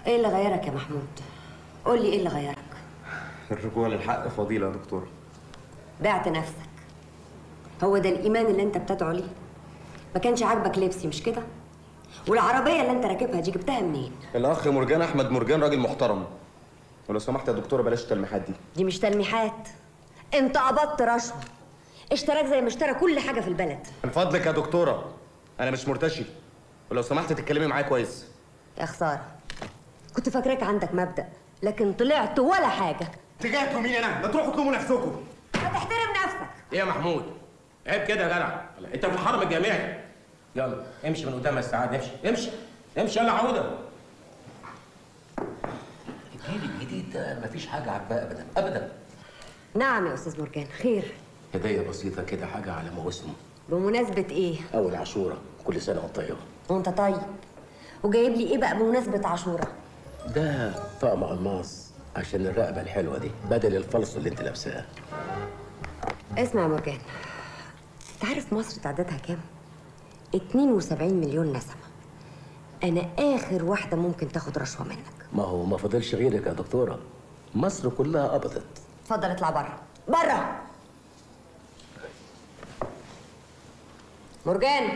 ايه اللي غيرك يا محمود قول لي ايه اللي غيرك الرجوع للحق فضيلة يا دكتورة بعت نفسك هو ده الايمان اللي انت بتدعو ليه ما كانش عاجبك لبسي مش كده والعربيه اللي انت راكبها دي جبتها منين الأخ مرجان أحمد مرجان راجل محترم ولو سمحت يا دكتورة بلاش التلميحات دي دي مش تلميحات انت قبضت رشوه اشتراك زي ما اشترى كل حاجه في البلد من فضلك يا دكتورة أنا مش مرتشي ولو سمحت تتكلمي معايا كويس يا خساره كنت فاكراك عندك مبدا لكن طلعت ولا حاجه اتجاهكم مين أنا؟ ما تروحوا اطلبوا نفسكم هتحترم نفسك ايه يا محمود عيب كده يا جدع انت في الحرم الجامعي يلا امشي من قدام يا السعاد امشي امشي امشي يلا عوده الجيل الجديد ده مفيش حاجه عاجباه ابدا ابدا نعم يا استاذ مرجان خير هديه بسيطه كده حاجه على موسم بمناسبه ايه اول عاشوره كل سنه وانت طيبه وانت طيب وجايب لي ايه بقى بمناسبه عاشوره ده طقم الماس عشان الرقبه الحلوه دي بدل الفلس اللي انت لابساه اسمع يا مرجان انت عارف مصر تعدادها كام 72 مليون نسمه انا اخر واحده ممكن تاخد رشوه منك ما هو ما فضلش غيرك يا دكتوره مصر كلها قبضت اتفضل اطلع بره بره مرجان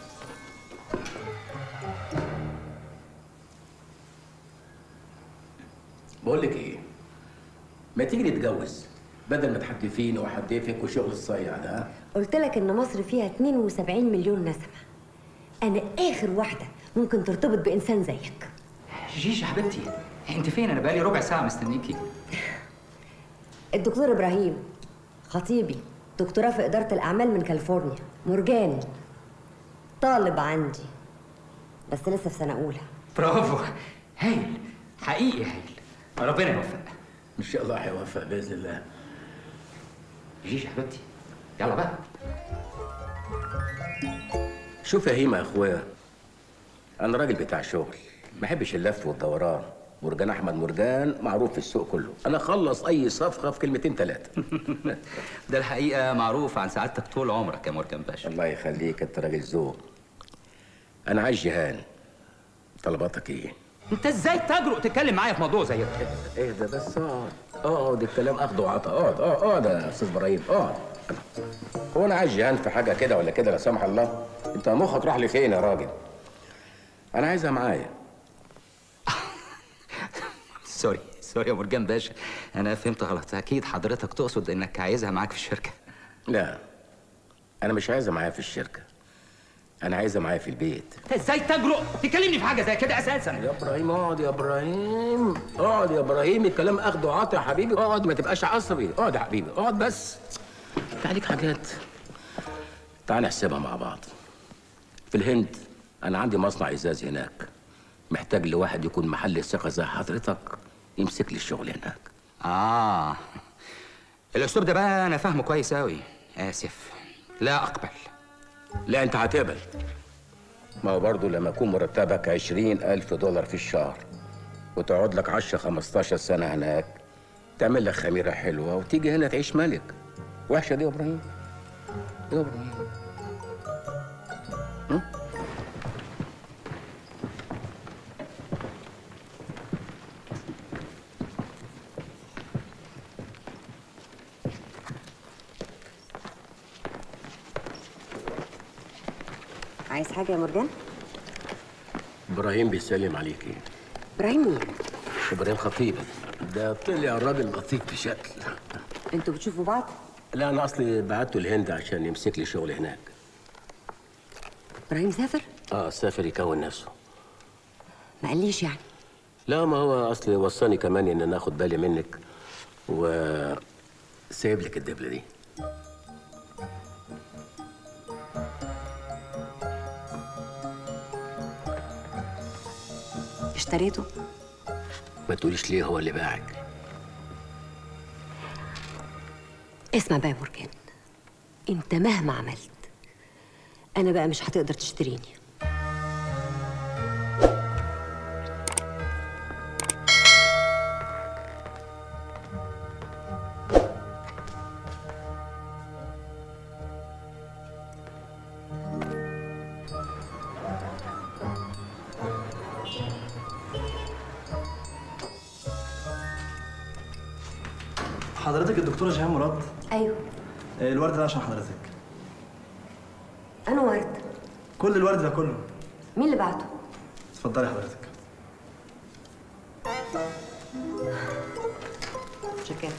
بقول لك ايه ما تيجي نتجوز بدل ما تحدفيني واحدفك وشغل الصيع ده ها؟ قلت لك ان مصر فيها 72 مليون نسمه انا اخر واحده ممكن ترتبط بانسان زيك جيجي حبيبتي انت فين انا بقالي ربع ساعه مستنيكي الدكتور ابراهيم خطيبي دكتوراه في اداره الاعمال من كاليفورنيا مرجان طالب عندي بس لسه في سنه اولى برافو هايل حقيقي هايل ربنا يوفق ان شاء الله هيوفق باذن الله جيجي حبيبتي يلا بقى شوف يا هيما يا اخويا انا راجل بتاع شغل ما بحبش اللف والدوران مرجان احمد مرجان معروف في السوق كله انا اخلص اي صفقه في كلمتين ثلاثه ده الحقيقه معروف عن سعادتك طول عمرك يا مرجان باشا الله يخليك انت راجل ذوق انا عايز جيهان طلباتك ايه انت ازاي تجرؤ تتكلم معايا في موضوع زي ده اهدى بس اقعد اقعد الكلام اخده وعطا اقعد اقعد اقعد يا استاذ ابراهيم اقعد هو انا عايز جيهان في حاجه كده ولا كده لا سمح الله انت مخك راح لفين يا راجل انا عايزها معايا سوري سوري يا مرجان باشا انا فهمت غلط اكيد حضرتك تقصد انك عايزها معاك في الشركه لا انا مش عايزها معايا في الشركه انا عايزها معايا في البيت انت ازاي تجرؤ تكلمني في حاجه زي كده اساسا يا ابراهيم اقعد يا ابراهيم اقعد يا ابراهيم الكلام اخده وعطا يا حبيبي اقعد ما تبقاش عصبي اقعد يا حبيبي اقعد بس انت عليك حاجات تعال نحسبها مع بعض في الهند انا عندي مصنع ازاز هناك محتاج لواحد يكون محل الثقه زي حضرتك يمسك لي الشغل هناك اه الاسلوب ده بقى انا فاهمه كويس قوي اسف لا اقبل لا انت هتقبل ما هو برضه لما يكون مرتبك عشرين ألف دولار في الشهر وتقعد لك عشرة خمستاشر سنة هناك تعمل لك خميرة حلوة وتيجي هنا تعيش ملك وحشة دي يا إبراهيم يا إبراهيم عايز حاجه يا مرجان إبراهيم بيسلم عليكي ابراهيم مين إبراهيم خطيبي ده طلع الراجل لطيف بشكل انتوا بتشوفوا بعض لا أنا أصلي بعته الهند عشان يمسك لي شغل هناك ابراهيم سافر آه سافر يكون نفسه ما قاليش يعني لا ما هو اصلي وصاني كمان ان انا اخد بالي منك و سايب لك الدبله دي اشتريته ما تقوليش ليه هو اللي باعك اسمع بقى يا مرجان انت مهما عملت انا بقى مش هتقدر تشتريني حضرتك الدكتوره جيهان مراد ايوه آه، الورد ده عشان حضرتك انا ورد كل الورد ده كله مين اللي بعته اتفضلي حضرتك شكرا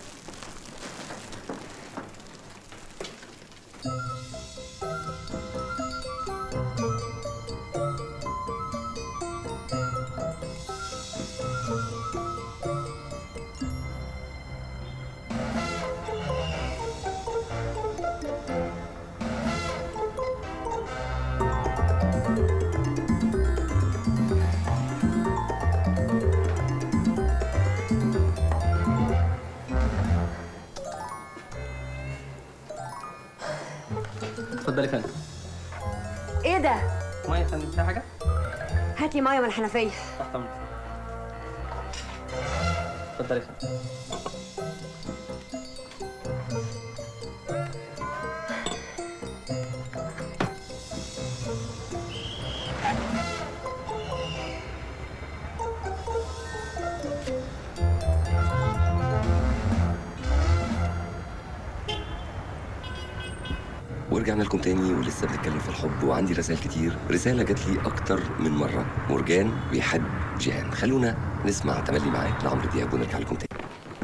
اتفضلي يا فندم ايه ده ميه يا فندم في حاجه هات لي ميه من الحنفيه تحت امرك اتفضلي يا فندم ورجعنا لكم تاني ولسه بنتكلم في الحب وعندي رسائل كتير رسالة جات لي أكتر من مرة مرجان بيحب جيهان خلونا نسمع تملي معاك لعمرو دياب ونرجع لكم تاني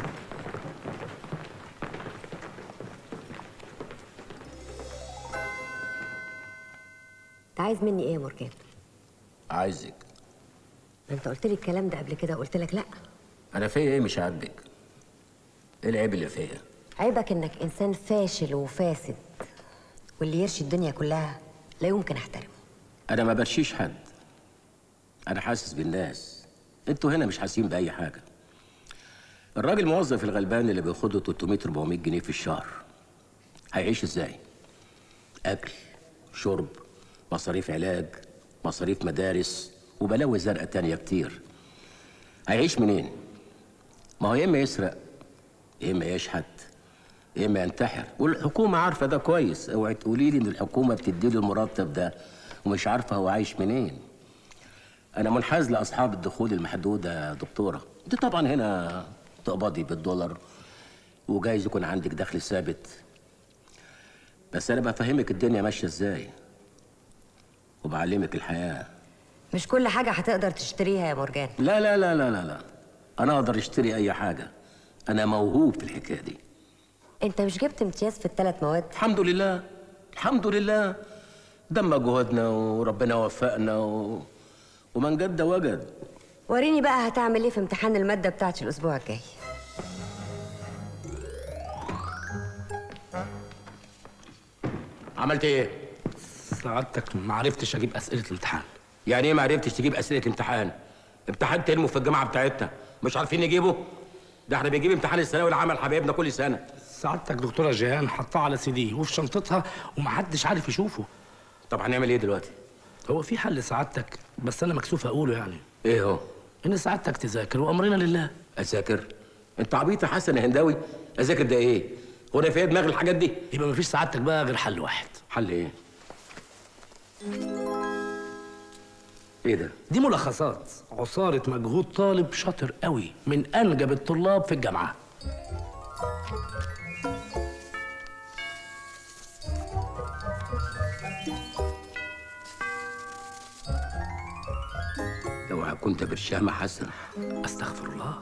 انت عايز مني ايه يا مرجان عايزك انت قلت لي الكلام ده قبل كده قلت لك لا انا فيا ايه مش عاجبك ايه العيب اللي فيا عيبك انك انسان فاشل وفاسد واللي يرشي الدنيا كلها لا يمكن احترمه انا ما برشيش حد انا حاسس بالناس انتوا هنا مش حاسين باي حاجه الراجل الموظف الغلبان اللي بياخده 300 400 جنيه في الشهر هيعيش ازاي اكل شرب مصاريف علاج مصاريف مدارس وبلاوي زرقاء تانية كتير هيعيش منين ما هو يا اما يسرق يا اما يشحت يا اما ينتحر والحكومه عارفه ده كويس اوعي تقولي لي ان الحكومه بتديله المرتب ده ومش عارفه هو عايش منين انا منحاز لاصحاب الدخول المحدوده يا دكتوره انت طبعا هنا تقبضي بالدولار وجايز يكون عندك دخل ثابت بس انا بفهمك الدنيا ماشيه ازاي وبعلمك الحياه مش كل حاجه هتقدر تشتريها يا مرجان لا لا لا لا لا لا انا اقدر اشتري اي حاجه انا موهوب في الحكايه دي انت مش جبت امتياز في الثلاث مواد الحمد لله الحمد لله دم جهدنا وربنا وفقنا و... ومن جد وجد وريني بقى هتعمل ايه في امتحان الماده بتاعت الاسبوع الجاي عملت ايه سعادتك ما عرفتش اجيب اسئله الامتحان يعني ايه ما عرفتش تجيب اسئله امتحان امتحان ترموا في الجامعه بتاعتنا مش عارفين نجيبه ده احنا بنجيب امتحان الثانوي العام حبايبنا كل سنه سعادتك دكتوره جيهان حطها على سي دي وفي شنطتها ومحدش عارف يشوفه طب هنعمل ايه دلوقتي هو في حل سعادتك بس انا مكسوف اقوله يعني ايه هو ان سعادتك تذاكر وامرنا لله اذاكر انت عبيط يا حسن يا هنداوي اذاكر ده ايه هو انا فيا دماغ الحاجات دي يبقى مفيش سعادتك بقى غير حل واحد حل ايه ايه ده دي ملخصات عصارة مجهود طالب شاطر قوي من انجب الطلاب في الجامعه اوعى كنت برشامه حسن استغفر الله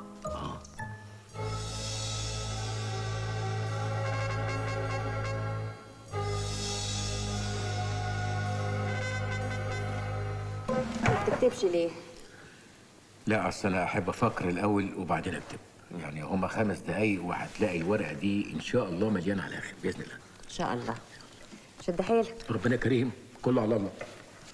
ما بتكتبش ليه لا اصل انا احب افكر الاول وبعدين اكتب يعني هما خمس دقايق وهتلاقي الورقه دي ان شاء الله مليانه على الاخر باذن الله ان شاء الله شد حيلك ربنا كريم كله على الله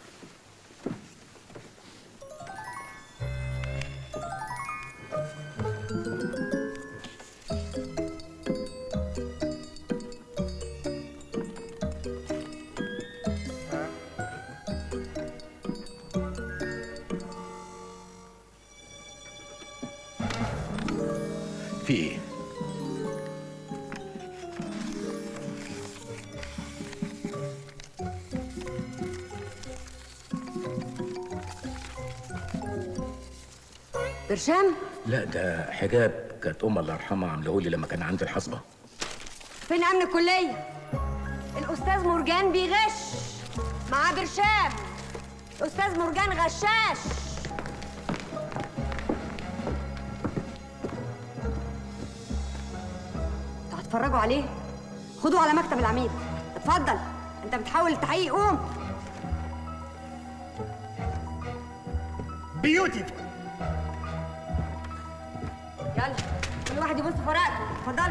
في ايه برشام لا ده حجاب كانت ام الله يرحمها عاملهولي لما كان عندي الحصبه فين امن الكليه الاستاذ مرجان بيغش مع برشام الاستاذ مرجان غشاش انتوا هتتفرجوا عليه خدوه على مكتب العميد اتفضل انت بتحاول التحقيق قوم بيوتيفول يلا كل واحد يبص في ورقته اتفضلوا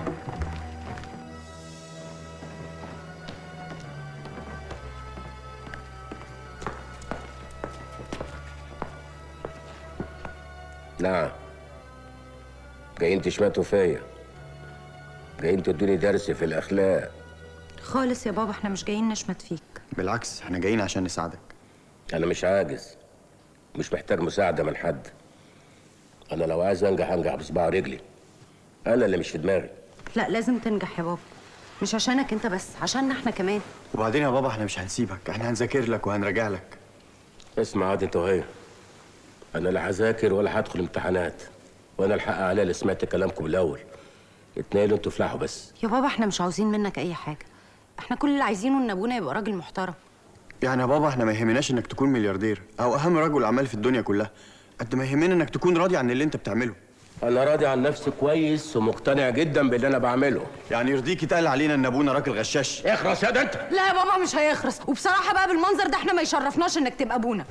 نعم جايين تشمتوا فيا جايين تدوني درس في الاخلاق خالص يا بابا احنا مش جايين نشمت فيك بالعكس احنا جايين عشان نساعدك انا مش عاجز مش محتاج مساعده من حد انا لو عايز انجح انجح بصباع رجلي انا اللي مش في دماغي لا لازم تنجح يا بابا مش عشانك انت بس عشاننا احنا كمان وبعدين يا بابا احنا مش هنسيبك احنا هنذاكر لك وهنراجع لك اسمع عاد انت وهي انا لا هذاكر ولا هدخل امتحانات وانا الحق عليا اللي سمعت كلامكم الاول اتنقلوا انتوا افلحوا بس يا بابا احنا مش عاوزين منك اي حاجه احنا كل اللي عايزينه ان ابونا يبقى راجل محترم يعني يا بابا احنا ما يهمناش انك تكون ملياردير او اهم رجل اعمال في الدنيا كلها قد ما يهمنا انك تكون راضي عن اللي انت بتعمله انا راضي عن نفسي كويس ومقتنع جدا باللي انا بعمله يعني يرضيك يتقال علينا ان ابونا راجل غشاش اخرس يا ده انت لا يا بابا مش هيخرس وبصراحه بقى بالمنظر ده احنا ما يشرفناش انك تبقى ابونا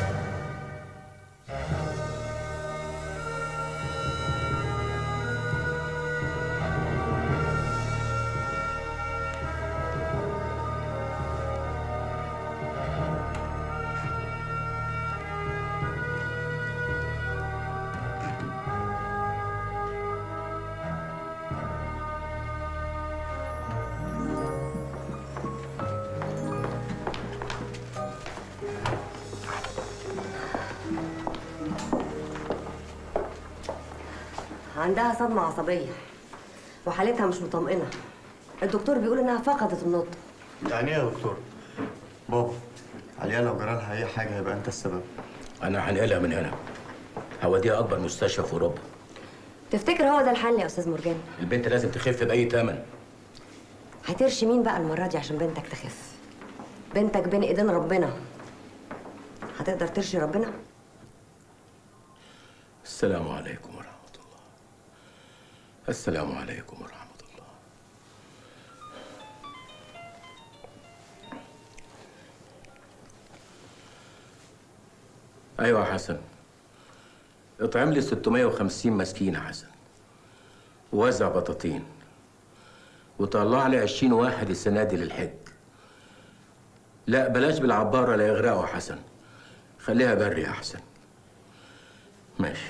عندها صدمة عصبية وحالتها مش مطمئنة الدكتور بيقول انها فقدت النطق يعني ايه يا دكتور بابا عليا لو جرالها اي حاجه يبقى انت السبب انا هنقلها من هنا هوديها اكبر مستشفى في اوروبا تفتكر هو ده الحل يا استاذ مرجان البنت لازم تخف باي ثمن هترشي مين بقى المرة دي عشان بنتك تخف بنتك بين ايدين ربنا هتقدر ترشي ربنا السلام عليكم ورحمه الله السلام عليكم ورحمه الله ايوه يا حسن اطعم لي 650 مسكين يا حسن ووزع بطاطين وطلع لي 20 واحد السنه دي للحج لا بلاش بالعباره لا يغرقوا يا حسن خليها بري يا حسن ماشي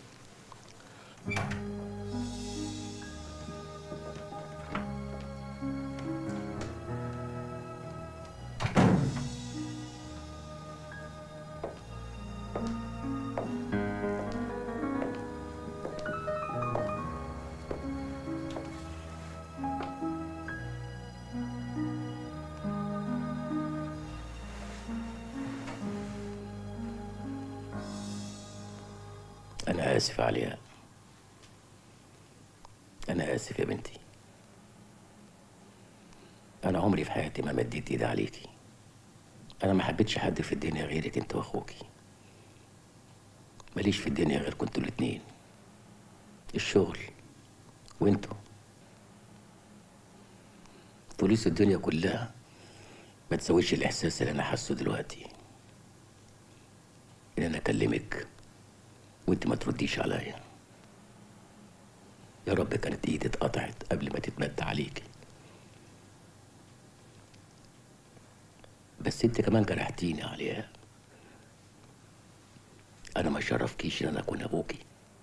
أنا آسف عليها أنا آسف يا بنتي أنا عمري في حياتي ما مديت إيدي عليكي أنا ما حبيتش حد في الدنيا غيرك أنت وأخوكي ماليش في الدنيا غير كنتوا الاتنين الشغل وانتوا فلوس الدنيا كلها ما تسويش الإحساس اللي أنا حاسه دلوقتي إن أنا أكلمك وانت ما ترديش عليا يا رب كانت ايدي اتقطعت قبل ما تتمد عليكي بس انت كمان جرحتيني عليها انا ما شرفكيش ان انا اكون ابوكي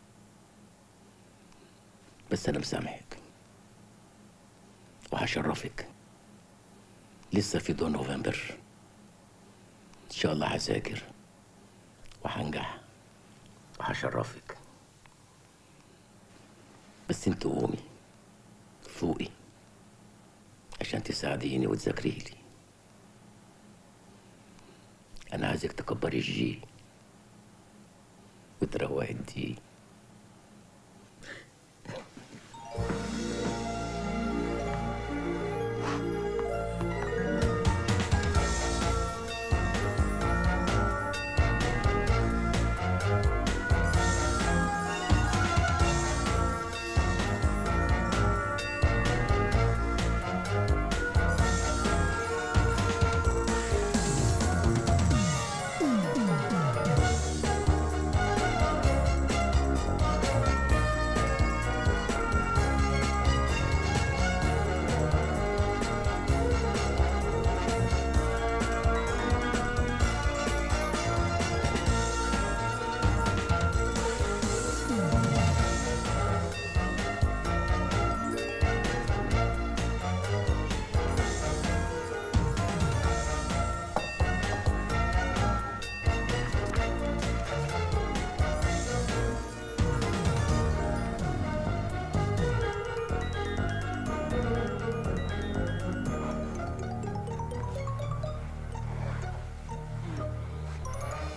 بس انا مسامحك وهشرفك لسه في دون نوفمبر ان شاء الله هذاكر وهنجح وهشرفك بس انت قومي فوقي عشان تساعديني وتذاكري لي انا عايزك تكبري الجي وتروقي الدي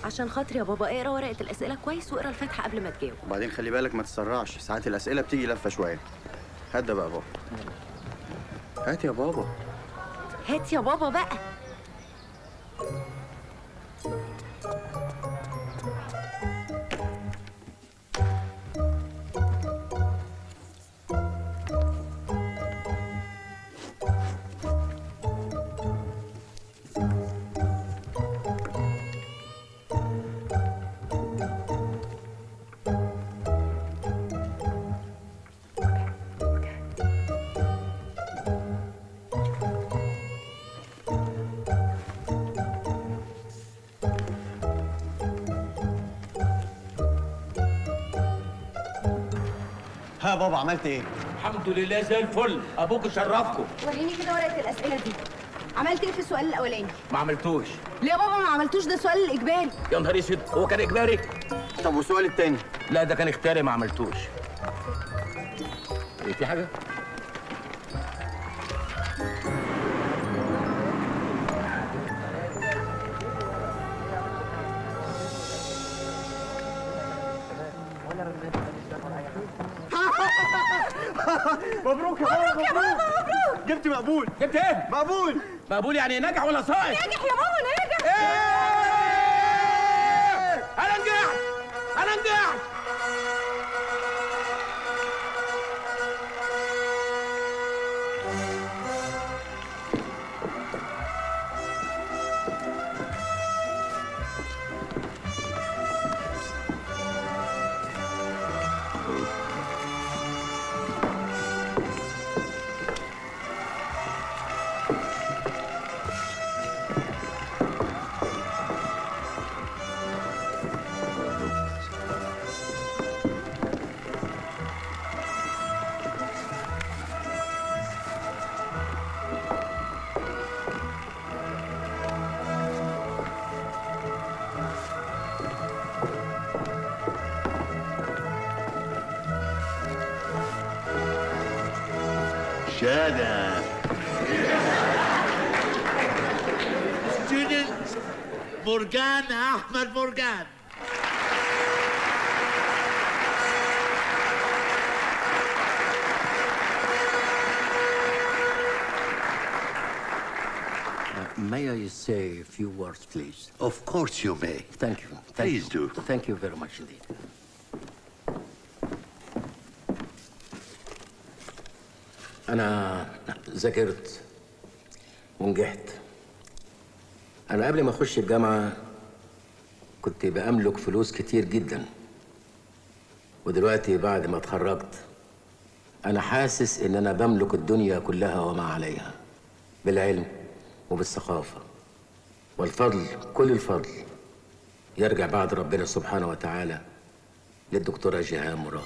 عشان خاطري يا بابا اقرا ورقه الاسئله كويس واقرا الفاتحه قبل ما تجاوب وبعدين خلي بالك ما تسرعش ساعات الاسئله بتيجي لفه شويه هات ده بقى بابا هات يا بابا هات يا بابا بقى ها يا بابا عملت ايه الحمد لله زي الفل ابوك شرفكم وريني كده ورقه الاسئله دي عملت ايه في السؤال الاولاني ما عملتوش ليه يا بابا ما عملتوش ده سؤال الاجباري يا نهار اسود هو كان اجباري طب والسؤال التاني لا ده كان اختياري ما عملتوش ايه في حاجه مبروك يا بابا مبروك يا بابا مبروك جبت مقبول جبت ايه مقبول مقبول يعني ناجح ولا ساقط ناجح يا بابا ناجح إيه! انا نجحت انا نجحت شادة ستودنت مرجان احمد مرجان May I say a few words, please? Of course you may. Thank you. Thank Please you. do. Thank you very much indeed. أنا ذاكرت ونجحت. أنا قبل ما أخش الجامعة كنت بأملك فلوس كتير جدا. ودلوقتي بعد ما اتخرجت أنا حاسس إن أنا بملك الدنيا كلها وما عليها. بالعلم وبالثقافة. والفضل كل الفضل يرجع بعد ربنا سبحانه وتعالى للدكتورة جيهان مراد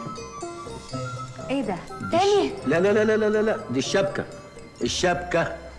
ايه ده تاني لا لا لا لا لا لا دي الشبكة الشبكة